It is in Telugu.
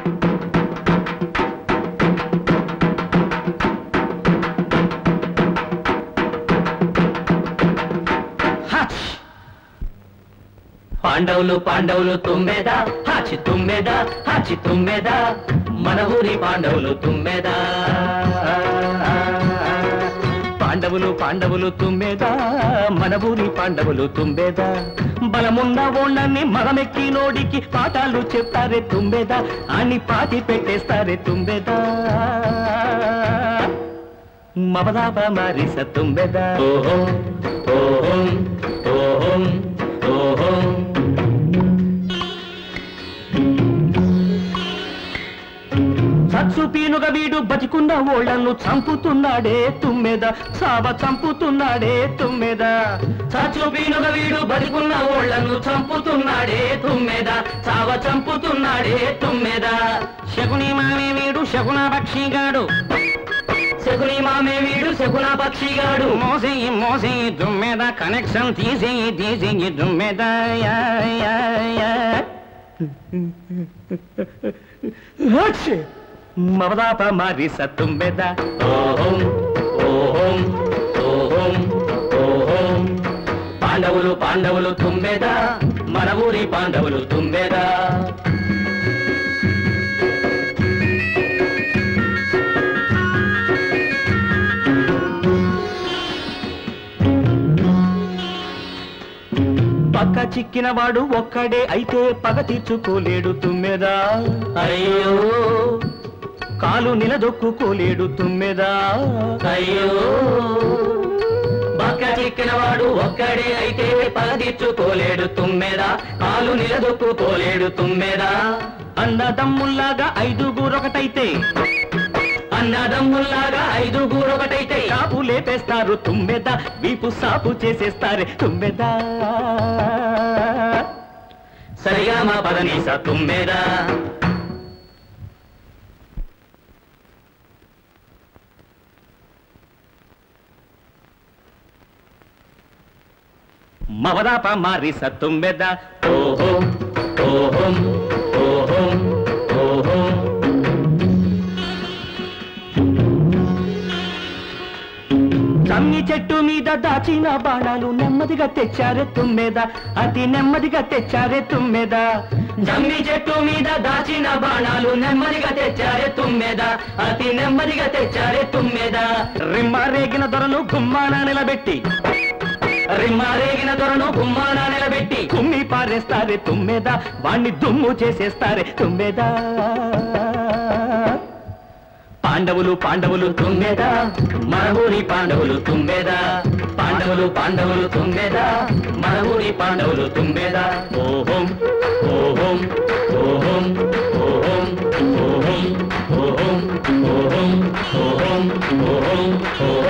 హచ్! పాండవులు పాండవులు తుమ్మెదా హాచి తుమ్మెదా హాచి తుమ్మెదా మన ఊరి పాండవులు తుమ్మెదా పాండవులు పాండవులు తుమ్మెదా మన ఊరి పాండవులు తుమ్మెదా బలమున్న ఓళ్ళని మగమెక్కి నోడికి పాఠాలు చెప్తారే తుమ్మెదా అని పాతి పెట్టేస్తారే తుమ్మెదా మమదాప మారిస తుంబెదా ఓహో ఓహోం ఓహోం ఓహోం చచ్చు పీనుగ వీడు బతికున్న ఓళ్లను చంపుతున్నాడే తుమ్మెద సావ చంపుతున్నాడే తుమ్మెద చచ్చు పీనుగ వీడు బతికున్న ఓళ్లను చంపుతున్నాడే తుమ్మెద సావ చంపుతున్నాడే తుమ్మెద శకుని మామే వీడు శకున పక్షిగాడు శకుని మామే వీడు శకున పక్షిగాడు మోసేయి మోసేయి దుమ్మెద కనెక్షన్ తీసేయి తీసేయి దుమ్మెద యా, యా, యా. హచ్చే! మమదాప మారి సత్తుంబెద ఓహోం ఓహోం ఓహోం ఓహోం పాండవులు పాండవులు తుమ్మెద మన ఊరి పాండవులు తుమ్మెద పక్క చిక్కిన వాడు ఒక్కడే అయితే పగ తీర్చుకోలేడు తుమ్మెదా అయ్యో కాలు నిలదొక్కుకోలేడు తుమ్మెదా అయ్యో పక్క చిక్కిన వాడు ఒక్కడే అయితే పగ తీర్చుకోలేడు తుమ్మెదా కాలు నిలదొక్కుకోలేడు తుమ్మెదా అన్నదమ్ముల్లాగా ఐదుగురొకటైతే అన్నదమ్ముల్లాగా ఐదుగురు ఒకటైతే కాపు లేపేస్తారు తుమ్మెద వీపు సాపు చేసేస్తారే తుమ్మెద సరిగా మా పదనీస తుమ్మెద మవదాప మారి సత్తుంబెద ఓహో ఓహోం ఓహోం ఓహోం జమ్మి చెట్టు మీద దాచిన బాణాలు నెమ్మదిగా తెచ్చారే తుమ్మెద అతి నెమ్మదిగా తెచ్చారే తుమ్మెద జమ్మి చెట్టు మీద దాచిన బాణాలు నెమ్మదిగా తెచ్చారే తుమ్మెద అతి నెమ్మదిగా తెచ్చారే తుమ్మెద రిమ్మ రేగిన దొరను గుమ్మాన నిలబెట్టి రిమ్మ రేగిన దొరను గుమ్మాన నిలబెట్టి కుమ్మి పారేస్తారే తుమ్మెద వాణ్ణి దుమ్ము చేసేస్తారే తుమ్మెదా పాండవులు పాండవులు తుమ్మెదా మన ఊరి పాండవులు తుమ్మెదా పాండవులు పాండవులు తుమ్మెదా మన ఊరి పాండవులు తుమ్మెదా ఓహోం ఓహోం ఓహోం ఓహోం ఓహోం ఓహోం ఓహోం ఓహోం ఓహోం ఓహోం